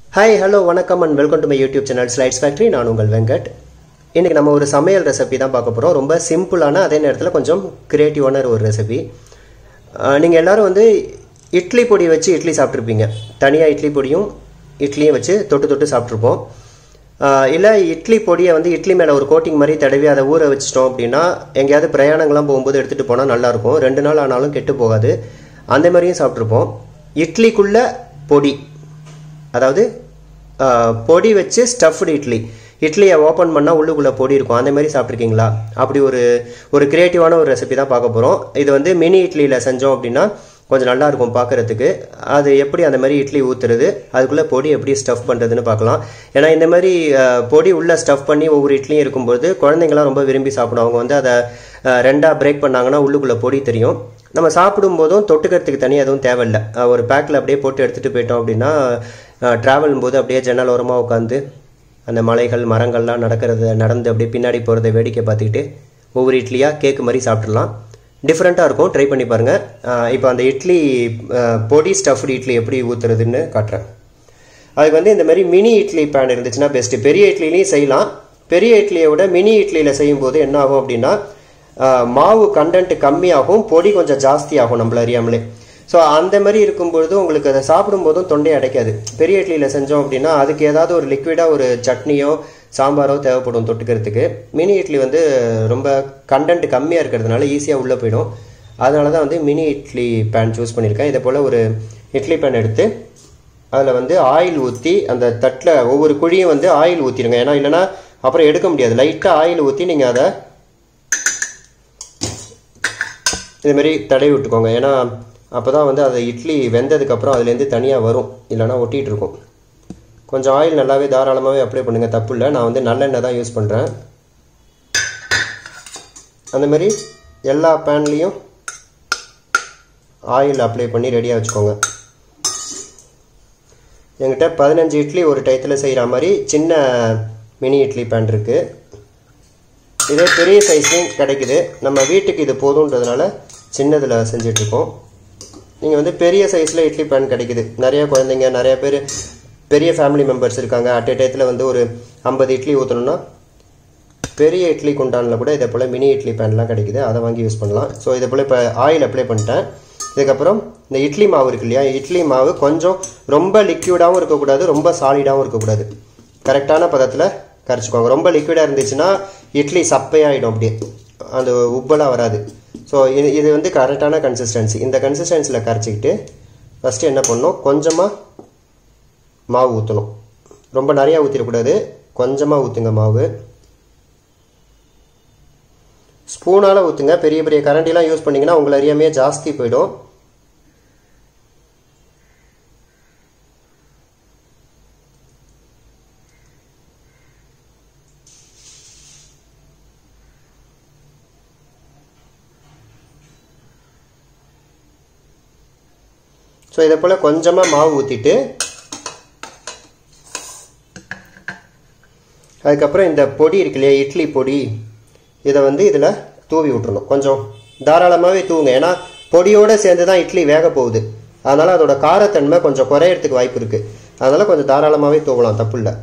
hi hello வணக்கம் and welcome to my YouTube channel slides factory நான் உங்கள் வெங்கட் இன்றைக்கி நம்ம ஒரு சமையல் ரெசிபி தான் பார்க்க போகிறோம் ரொம்ப சிம்பிளான அதே நேரத்தில் கொஞ்சம் கிரியேட்டிவான ஒரு ரெசிபி நீங்கள் எல்லோரும் வந்து இட்லி பொடி வச்சு இட்லி சாப்பிட்ருப்பீங்க தனியாக இட்லி பொடியும் இட்லியும் வச்சு தொட்டு தொட்டு சாப்பிட்ருப்போம் இல்லை இட்லி பொடியை வந்து இட்லி மேலே ஒரு கோட்டிங் மாதிரி தடவி அதை ஊற வச்சிட்டோம் அப்படின்னா எங்கேயாவது பிரயாணங்கள்லாம் போகும்போது எடுத்துகிட்டு போனால் நல்லாயிருக்கும் ரெண்டு நாள் ஆனாலும் கெட்டு போகாது அந்த மாதிரியும் சாப்பிட்ருப்போம் இட்லிக்குள்ள பொடி அதாவது ஆஹ், பொடி வச்சு ஸ்டஃப்டு இட்லி இட்லியை ஓப்பன் பண்ணால் உள்ளுக்குள்ளே பொடி இருக்கும் அந்த மாதிரி சாப்பிட்ருக்கீங்களா அப்படி ஒரு ஒரு கிரியேட்டிவான ஒரு ரெசிபி தான் பார்க்க போகிறோம் இது வந்து மினி இட்லியில் செஞ்சோம் அப்படின்னா கொஞ்சம் நல்லா இருக்கும் பார்க்குறதுக்கு அது எப்படி அந்த மாதிரி இட்லி ஊற்றுறது அதுக்குள்ளே பொடி எப்படி ஸ்டஃப் பண்ணுறதுன்னு பார்க்கலாம் ஏன்னா இந்த மாதிரி ஆஹ், பொடி உள்ளே ஸ்டஃப் பண்ணி ஒவ்வொரு இட்லியும் இருக்கும்போது குழந்தைங்களாம் ரொம்ப விரும்பி சாப்பிடும் அவங்க வந்து அதை ஆஹ், ரெண்டா பிரேக் பண்ணாங்கன்னா உள்ளுக்குள்ளே பொடி தெரியும் நம்ம சாப்பிடும்போதும் தொட்டுக்கிறதுக்கு தனியாக எதுவும் தேவையில்லை அஹ் ஒரு பேக்கில் அப்படியே போட்டு எடுத்துகிட்டு போயிட்டோம் அப்படின்னா ட்ராவலும் போது அப்படியே ஜன்னல் ஓரமாக உட்காந்து அந்த மலைகள் மரங்கள்லாம் நடக்கிறத நடந்து அப்படியே பின்னாடி போகிறத வேடிக்கை பார்த்துக்கிட்டு ஒவ்வொரு இட்லியாக கேக்கு மாதிரி சாப்பிட்றலாம் டிஃப்ரெண்ட்டாக இருக்கும் ட்ரை பண்ணி பாருங்கள் இப்போ அந்த இட்லி அஹ், பொடி ஸ்டஃப்டு இட்லி எப்படி ஊற்றுறதுன்னு காட்டுறேன் அதுக்கு வந்து இந்த மாதிரி மினி இட்லி பேன் இருந்துச்சுன்னா பெஸ்ட்டு பெரிய இட்லிலையும் செய்யலாம் பெரிய இட்லியை விட மினி இட்லியில் செய்யும்போது என்ன ஆகும் அப்படின்னா ஆஹ், மாவு கண்டென்ட் கம்மியாகும் பொடி கொஞ்சம் ஜாஸ்தி ஆகும் நம்மள அறியாமலே ஸோ அந்த மாதிரி இருக்கும்பொழுது உங்களுக்கு அதை சாப்பிடும்போதும் தொண்டை அடைக்காது பெரிய இட்லியில் செஞ்சோம் அப்படின்னா அதுக்கு ஏதாவது ஒரு லிக்விடாக ஒரு சட்னியோ சாம்பாரோ தேவைப்படும் தொட்டுக்கிறதுக்கு மினி இட்லி வந்து ரொம்ப கண்டென்ட் கம்மியாக இருக்கிறதுனால ஈஸியாக உள்ளே போயிடும் அதனால தான் வந்து மினி இட்லி பேன் சூஸ் பண்ணியிருக்கேன் இதே போல் ஒரு இட்லி பேன் எடுத்து அதில் வந்து ஆயில் ஊற்றி அந்த தட்டில் ஒவ்வொரு குழியும் வந்து ஆயில் ஊற்றிடுங்க ஏன்னா இல்லைன்னா அப்புறம் எடுக்க முடியாது லைட்டாக ஆயில் ஊற்றி நீங்கள் அதை இது மாதிரி தடவி விட்டுக்கோங்க ஏன்னா அப்போ தான் வந்து அது இட்லி வெந்ததுக்கப்புறம் அதுலேருந்து தனியாக வரும் இல்லைன்னா ஒட்டிகிட்டு இருக்கும் கொஞ்சம் ஆயில் நல்லாவே தாராளமாகவே அப்ளை பண்ணுங்கள் தப்பு இல்லை நான் வந்து நல்லெண்ணெய் தான் யூஸ் பண்ணுறேன் அந்த மாதிரி எல்லா பேன்லேயும் ஆயில் அப்ளை பண்ணி ரெடியாக வச்சுக்கோங்க என்கிட்ட பதினஞ்சு இட்லி ஒரு டயத்தில் செய்கிற மாதிரி சின்ன மினி இட்லி பேன் இருக்குது இதே பெரிய சைஸ்லையும் கிடைக்குது நம்ம வீட்டுக்கு இது போதுன்றதுனால சின்னதில் செஞ்சிட்ருக்கோம் நீங்கள் வந்து பெரிய சைஸில் இட்லி பேன் கிடைக்குது நிறைய குழந்தைங்க நிறைய பேர் பெரிய ஃபேமிலி மெம்பர்ஸ் இருக்காங்க அட் a டயத்தில் வந்து ஒரு ஐம்பது இட்லி ஊற்றணும்னா பெரிய இட்லி குண்டானில் கூட இதே போல் மினி இட்லி பேன்லாம் கிடைக்குது அதை வாங்கி யூஸ் பண்ணலாம் ஸோ இதே போல் இப்போ ஆயில் அப்ளை பண்ணிட்டேன் இதுக்கப்புறம் இந்த இட்லி மாவு இருக்கு இல்லையா இட்லி மாவு கொஞ்சம் ரொம்ப லிக்யூடாகவும் இருக்கக்கூடாது ரொம்ப சாலிடாகவும் இருக்கக்கூடாது கரெக்டான பதத்தில் கரைச்சிக்கோங்க ரொம்ப லிக்விடாக இருந்துச்சுன்னா இட்லி சப்பையாகிடும் அப்படியே அந்த உப்பெல்லாம் வராது ஸோ இது இது வந்து கரெக்டான கன்சிஸ்டன்சி இந்த கன்சிஸ்டன்சியில் கரைச்சிக்கிட்டு ஃபஸ்ட்டு என்ன பண்ணணும் கொஞ்சமாக மாவு ஊற்றணும் ரொம்ப நிறையா ஊற்றிடக்கூடாது கொஞ்சமாக ஊற்றுங்க மாவு ஸ்பூனால் ஊற்றுங்க பெரிய பெரிய கரண்டிலாம் யூஸ் பண்ணிங்கன்னா உங்களை அறியாமையே ஜாஸ்தி போயிடும் ஸோ இதை போல் கொஞ்சமாக மாவு ஊற்றிட்டு அதுக்கப்புறம் இந்த பொடி இருக்கு இல்லையா இட்லி பொடி இதை வந்து இதில் தூவி விட்டுறணும் கொஞ்சம் தாராளமாகவே தூவுங்க ஏன்னா பொடியோடு சேர்ந்து தான் இட்லி வேக போகுது அதனால் அதோட காரத்தன்மை கொஞ்சம் குறையறதுக்கு வாய்ப்பு இருக்குது அதனால் கொஞ்சம் தாராளமாகவே தூவலாம் தப்பு இல்லை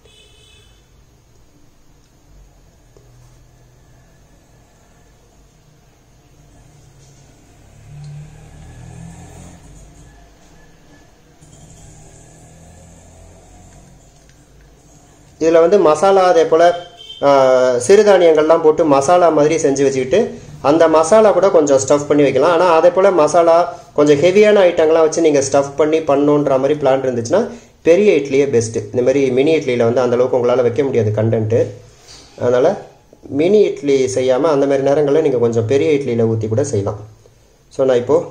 இதில் வந்து மசாலா அதே போல் சிறுதானியங்கள்லாம் போட்டு மசாலா மாதிரி செஞ்சு வச்சுக்கிட்டு அந்த மசாலா கூட கொஞ்சம் ஸ்டஃப் பண்ணி வைக்கலாம் ஆனால் அதே போல் மசாலா கொஞ்சம் ஹெவியான ஐட்டங்கள்லாம் வச்சு நீங்கள் ஸ்டஃப் பண்ணி பண்ணணுன்ற மாதிரி பிளான் இருந்துச்சுன்னா பெரிய இட்லியே பெஸ்ட்டு இந்த மாதிரி மினி இட்லியில் வந்து அந்தளவுக்கு உங்களால் வைக்க முடியாது கண்டென்ட்டு அதனால் மினி இட்லி செய்யாமல் அந்த மாதிரி நேரங்களில் நீங்கள் கொஞ்சம் பெரிய இட்லியில் ஊற்றி கூட செய்யலாம் ஸோ நான் இப்போது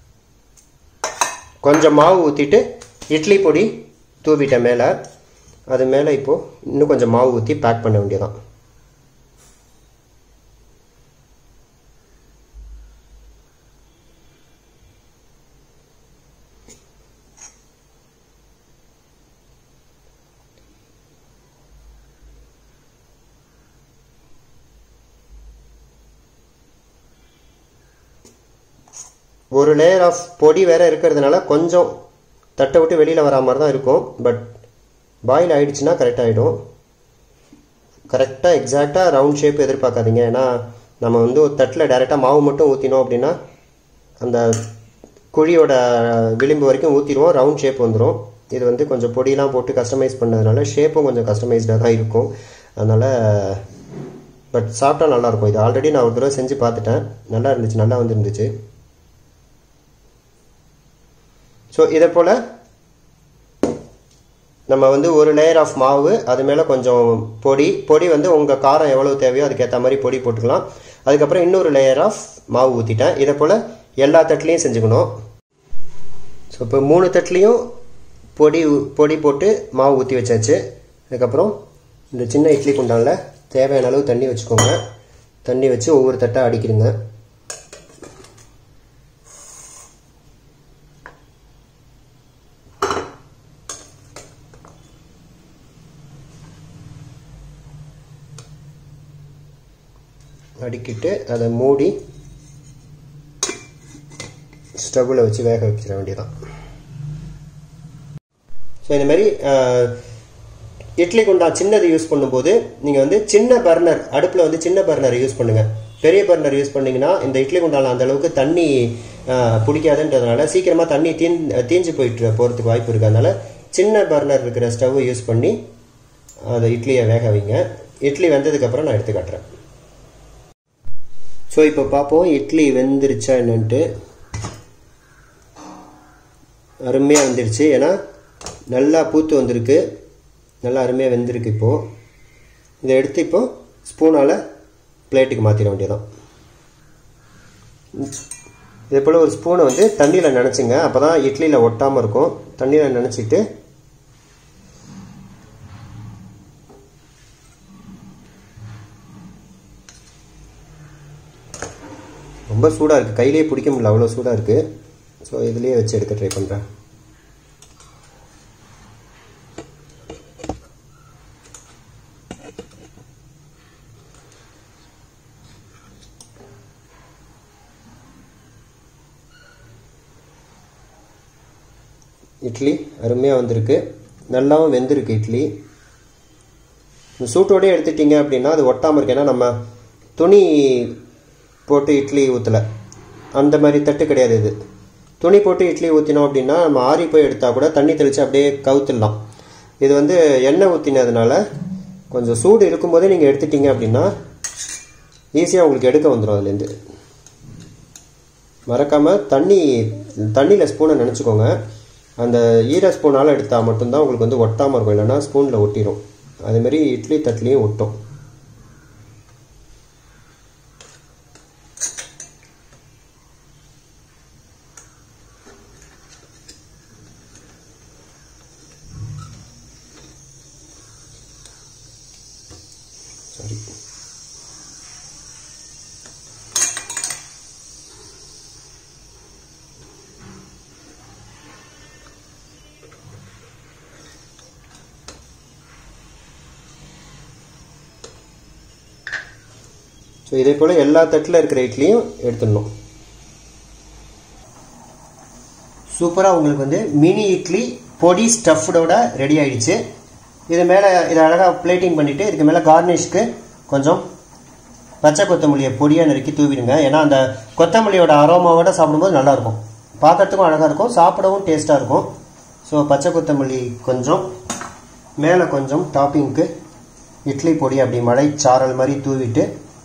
கொஞ்சம் மாவு ஊற்றிட்டு இட்லி பொடி தூவிட்டேன் மேலே அது மேலே இப்போது இன்னும் கொஞ்சம் மாவு ஊற்றி பேக் பண்ண வேண்டியதான் ஒரு லேயர் ஆஃப் பொடி வேற இருக்கிறதுனால கொஞ்சம் தட்டை விட்டு வெளியில் வரா மாதிரி தான் இருக்கும் பட் பாயில் ஆயிடுச்சுன்னா கரெக்டாக ஆகிடும் கரெக்டாக எக்ஸாக்டாக ரவுண்ட் ஷேப் எதிர்பார்க்காதீங்க ஏன்னா நம்ம வந்து ஒரு தட்டில் டைரெக்டாக மாவு மட்டும் ஊற்றினோம் அப்படின்னா அந்த குழியோட விளிம்பு வரைக்கும் ஊற்றிடுவோம் ரவுண்ட் ஷேப் வந்துடும் இது வந்து கொஞ்சம் பொடியெலாம் போட்டு கஸ்டமைஸ் பண்ணதுனால ஷேப்பும் கொஞ்சம் கஸ்டமைஸ்டாக தான் இருக்கும் அதனால் பட் சாப்பிட்டா நல்லாயிருக்கும் இது ஆல்ரெடி நான் ஒரு தடவை செஞ்சு பார்த்துட்டேன் நல்லா இருந்துச்சு நல்லா வந்துருந்துச்சு ஸோ இதே போல் நம்ம வந்து ஒரு லேயர் ஆஃப் மாவு அது மேலே கொஞ்சம் பொடி பொடி வந்து உங்கள் காரம் எவ்வளோ தேவையோ அதுக்கேற்ற மாதிரி பொடி போட்டுக்கலாம் அதுக்கப்புறம் இன்னொரு லேயர் ஆஃப் மாவு ஊற்றிட்டேன் இதே போல் எல்லா தட்டுலேயும் செஞ்சுக்கணும் ஸோ இப்போ மூணு தட்டுலேயும் பொடி பொடி போட்டு மாவு ஊற்றி வச்சாச்சு அதுக்கப்புறம் இந்த சின்ன இட்லி குண்டானில் தேவையான அளவு தண்ணி வச்சுக்கோங்க தண்ணி வச்சு ஒவ்வொரு தட்டாக அடிக்கிடுங்க அடிக்கிட்டு அதை மூடி ஸ்டவ்வில் வச்சு வேக வச்சிட வேண்டியதான் ஸோ இந்த மாதிரி இட்லி குண்டா சின்னது யூஸ் பண்ணும்போது நீங்கள் வந்து சின்ன பர்னர் அடுப்பில் வந்து சின்ன பர்னர் யூஸ் பண்ணுங்கள் பெரிய பர்னர் யூஸ் பண்ணிங்கன்னா இந்த இட்லி குண்டால அந்த அளவுக்கு தண்ணி பிடிக்காதுன்றதுனால சீக்கிரமாக தண்ணி தீன் தீஞ்சு போயிட்டு போகிறதுக்கு வாய்ப்பு இருக்குது அதனால் சின்ன பர்னர் இருக்கிற ஸ்டவ் யூஸ் பண்ணி அதை இட்லியை வேக வைங்க இட்லி வெந்ததுக்கப்புறம் நான் எடுத்து காட்டுறேன் ஸோ இப்போ பார்ப்போம் இட்லி வெந்துருச்சா என்னன்ட்டு அருமையாக வந்துருச்சு ஏன்னா நல்லா பூத்து வந்திருக்கு நல்லா அருமையாக வெந்திருக்கு இப்போது இதை எடுத்து இப்போது ஸ்பூனால் பிளேட்டுக்கு மாற்றிட வேண்டியதான் இதே போல் ஒரு ஸ்பூனை வந்து தண்ணியில் நினச்சிங்க அப்போ தான் இட்லியில் ஒட்டாமல் இருக்கும் தண்ணியில் நினச்சிட்டு ரொம்ப சூடாக இருக்குது கையிலேயே பிடிக்க முடியல அவ்வளோ சூடாக இருக்குது ஸோ இதுலேயே வச்சு எடுக்க ட்ரை பண்ணுறேன் இட்லி அருமையாக வந்திருக்கு நல்லாவும் வெந்திருக்கு இட்லி இந்த சூட்டோடய எடுத்துட்டிங்க அப்படின்னா அது ஒட்டாமல் இருக்கு ஏன்னா நம்ம துணி போட்டு இட்லி ஊற்றலை அந்த மாதிரி தட்டு கிடையாது இது துணி போட்டு இட்லி ஊற்றினோம் அப்படின்னா நம்ம ஆறி போய் எடுத்தால் கூட தண்ணி தெளித்து அப்படியே கவுத்துடலாம் இது வந்து எண்ணெய் ஊற்றினதுனால கொஞ்சம் சூடு இருக்கும்போதே நீங்கள் எடுத்துட்டீங்க அப்படின்னா ஈஸியாக உங்களுக்கு எடுக்க வந்துடும் அதுலேருந்து மறக்காமல் தண்ணி தண்ணியில் ஸ்பூனை நினச்சிக்கோங்க அந்த ஈர ஸ்பூனால் எடுத்தால் மட்டும்தான் உங்களுக்கு வந்து ஒட்டாமல் இருக்கும் இல்லைன்னா ஸ்பூனில் ஒட்டிடும் அதேமாரி இட்லி தட்டுலேயும் ஒட்டும் சரி ஸோ இதே போல் எல்லா தட்டில் இருக்கிற இட்லியும் எடுத்துடணும் சூப்பராக உங்களுக்கு வந்து மினி இட்லி பொடி ஸ்டஃப்டோட ரெடி ஆயிடுச்சு இது மேலே இதை அழகாக பிளேட்டிங் பண்ணிவிட்டு இதுக்கு மேலே கார்னிஷ்க்கு கொஞ்சம் பச்சை கொத்தமல்லியை பொடியாக நறுக்கி தூவிடுங்க ஏன்னா அந்த கொத்தமல்லியோட அரோமாவோட சாப்பிடும்போது நல்லாயிருக்கும் பார்க்கறதுக்கும் அழகாக இருக்கும் சாப்பிடவும் டேஸ்ட்டாக இருக்கும் ஸோ பச்சை கொத்தமல்லி கொஞ்சம் மேலே கொஞ்சம் டாப்பிங்க்கு இட்லி பொடி அப்படி மழை சாரல் மாதிரி தூவிட்டு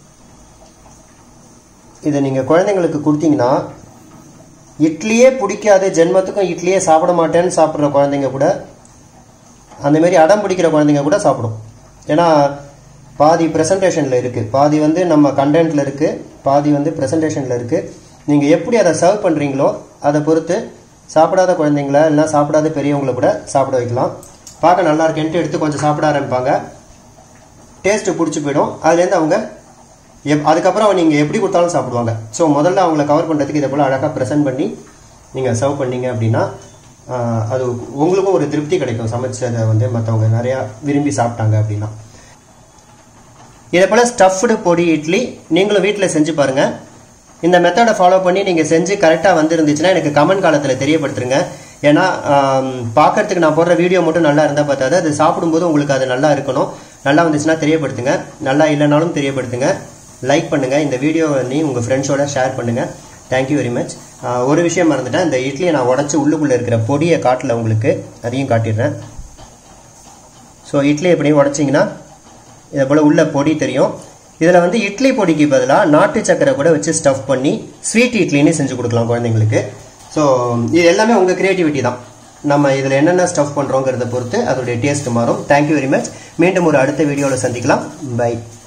இதை நீங்கள் குழந்தைங்களுக்கு கொடுத்தீங்கன்னா இட்லியே பிடிக்காது ஜென்மத்துக்கும் இட்லியே சாப்பிட மாட்டேன்னு சாப்பிட்ற குழந்தைங்க கூட அந்தமாரி அடம் பிடிக்கிற குழந்தைங்க கூட சாப்பிடும் ஏன்னா பாதி ப்ரெசன்டேஷனில் இருக்குது பாதி வந்து நம்ம கண்டென்ட்டில் இருக்குது பாதி வந்து ப்ரெசன்டேஷனில் இருக்குது நீங்கள் எப்படி அதை சர்வ் பண்ணுறீங்களோ அதை பொறுத்து சாப்பிடாத குழந்தைங்கள இல்லைனா சாப்பிடாத பெரியவங்கள கூட சாப்பிட வைக்கலாம் பார்க்க நல்லா இருக்கேன்ட்டு எடுத்து கொஞ்சம் சாப்பிட ஆரம்பிப்பாங்க டேஸ்ட்டு பிடிச்சி போயிடும் அதுலேருந்து அவங்க எப் அதுக்கப்புறம் நீங்கள் எப்படி கொடுத்தாலும் சாப்பிடுவாங்க ஸோ முதல்ல அவங்கள கவர் பண்ணுறதுக்கு இதை போல் அழகாக ப்ரெசென்ட் பண்ணி நீங்கள் சர்வ் பண்ணீங்க அப்படின்னா ஆஹ், அது உங்களுக்கும் ஒரு திருப்தி கிடைக்கும் சமைச்சதை வந்து மற்றவங்க நிறையா விரும்பி சாப்பிட்டாங்க அப்படின்னா இதே போல் ஸ்டஃப்டு பொடி இட்லி நீங்களும் வீட்டில் செஞ்சு பாருங்கள் இந்த மெத்தடை ஃபாலோ பண்ணி நீங்கள் செஞ்சு கரெக்டாக வந்துருந்துச்சுன்னா எனக்கு கமெண்ட் காலத்தில் தெரியப்படுத்துருங்க ஏன்னா பார்க்கறதுக்கு நான் போடுற வீடியோ மட்டும் நல்லா இருந்தால் பார்த்தாது அது சாப்பிடும்போது உங்களுக்கு அது நல்லா இருக்கணும் நல்லா வந்துச்சுன்னா தெரியப்படுத்துங்க நல்லா இல்லைனாலும் தெரியப்படுத்துங்க லைக் பண்ணுங்கள் இந்த வீடியோ நீ உங்கள் ஃப்ரெண்ட்ஸோட ஷேர் பண்ணுங்கள் தேங்க்யூ வெரி மச் ஒரு விஷயம் மறந்துட்டேன் இந்த இட்லியை நான் உடச்சி உள்ளுக்குள்ளே இருக்கிற பொடியை காட்டல உங்களுக்கு அதையும் காட்டிடுறேன் ஸோ இட்லி எப்படியும் உடச்சிங்கன்னா இதை போல் உள்ள பொடி தெரியும் இதில் வந்து இட்லி பொடிக்கு பதிலாக நாட்டு சக்கரை கூட வச்சு ஸ்டஃப் பண்ணி ஸ்வீட் இட்லின்னு செஞ்சு கொடுக்கலாம் குழந்தைங்களுக்கு ஸோ இது எல்லாமே உங்கள் க்ரியேட்டிவிட்டி தான் நம்ம இதில் என்னென்ன ஸ்டஃப் பண்ணுறோங்கிறத பொறுத்து அதோடைய டேஸ்ட் மாறும் தேங்க்யூ வெரி மச் மீண்டும் ஒரு அடுத்த வீடியோவில் சந்திக்கலாம் பை